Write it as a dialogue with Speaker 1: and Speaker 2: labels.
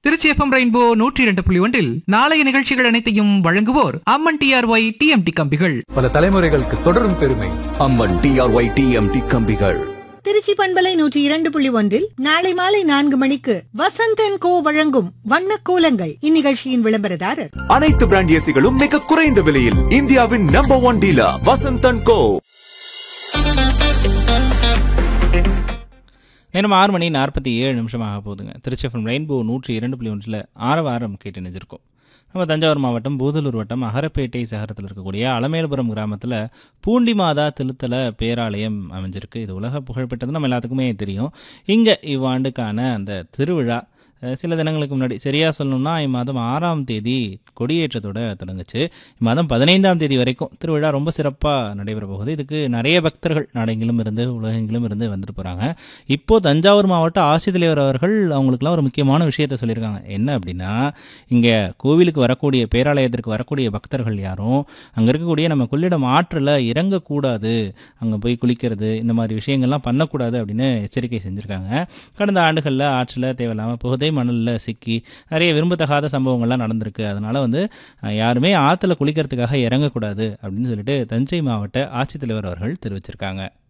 Speaker 1: Trichy FM rainbow நூற்றி இரண்டு புள்ளி ஒன்றில் நாளைய நிகழ்ச்சிகள் அனைத்தையும் வழங்குவோர் அம்மன் டிஆர்ஒய் டிஎம்டி கம்பிகள்
Speaker 2: பல தலைமுறைகளுக்கு தொடரும் பெருமை
Speaker 3: அம்மன் டிஆர்ஒய் டிஎம்டி கம்பிகள்
Speaker 4: திருச்சி பண்பலை நூற்றி இரண்டு புள்ளி ஒன்றில் நாளை மாலை நான்கு மணிக்கு வசந்தன் கோ வழங்கும் வண்ண கோலங்கள் இந்நிகழ்ச்சியின் விளம்பரதாரர்
Speaker 5: அனைத்து பிராண்ட் ஏசிகளும் மிக குறைந்த விலையில் இந்தியாவின் number one dealer Vasanthan co
Speaker 6: நேரம் ஆறு மணி நாற்பத்தி ஏழு நிமிஷம் ஆக போகுதுங்க திருச்சி எஃப்எம் ரெயின்போ நூற்றி இரண்டு புள்ளி ஒன்றில் ஆரவாரம் கேட்டு நினைச்சிருக்கோம் நம்ம தஞ்சாவூர் மாவட்டம் பூதலூர் வட்டம் அகரப்பேட்டை சகரத்தில் இருக்கக்கூடிய அலமேலுபுரம் கிராமத்தில் பூண்டி மாதா திருத்தல பேராலயம் அமைஞ்சிருக்கு இது உலக புகழ்பெற்றது நம்ம எல்லாத்துக்குமே தெரியும் இங்கே இவ்வாண்டுக்கான அந்த திருவிழா அஹ், சில தினங்களுக்கு முன்னாடி சரியாக சொல்லணும்னா இம்மாதம் ஆறாம் தேதி கொடியேற்றத்தோட தொடங்குச்சு இம்மாதம் பதினைந்தாம் தேதி வரைக்கும் திருவிழா ரொம்ப சிறப்பாக நடைபெற போகுது இதுக்கு நிறைய பக்தர்கள் நாடெங்கிலும் இருந்து உலகெங்கிலும் இருந்து வந்துட்டு போகிறாங்க இப்போ தஞ்சாவூர் மாவட்ட ஆட்சித்தலைவர் அவர்கள் அவங்களுக்குலாம் ஒரு முக்கியமான விஷயத்த சொல்லியிருக்காங்க என்ன அப்படின்னா இங்கே கோவிலுக்கு வரக்கூடிய பேராலயத்திற்கு வரக்கூடிய பக்தர்கள் யாரும் அங்கே இருக்கக்கூடிய நம்ம கொள்ளிடம் ஆற்றில் இறங்கக்கூடாது அங்கே போய் குளிக்கிறது இந்த மாதிரி விஷயங்கள்லாம் பண்ணக்கூடாது அப்படின்னு எச்சரிக்கை செஞ்சுருக்காங்க கடந்த ஆண்டுகளில் ஆற்றில் தேவையில்லாமல் புகதை மணலில் சிக்கி நிறைய விரும்பத்தகாத சம்பவங்கள்லாம் நடந்திருக்கு அதனால் வந்து அஹ், யாருமே ஆற்றுல குளிக்கிறதுக்காக இறங்கக்கூடாது அப்படின்னு சொல்லிட்டு தஞ்சை மாவட்ட ஆட்சித்தலைவர் அவர்கள் தெரிவிச்சிருக்காங்க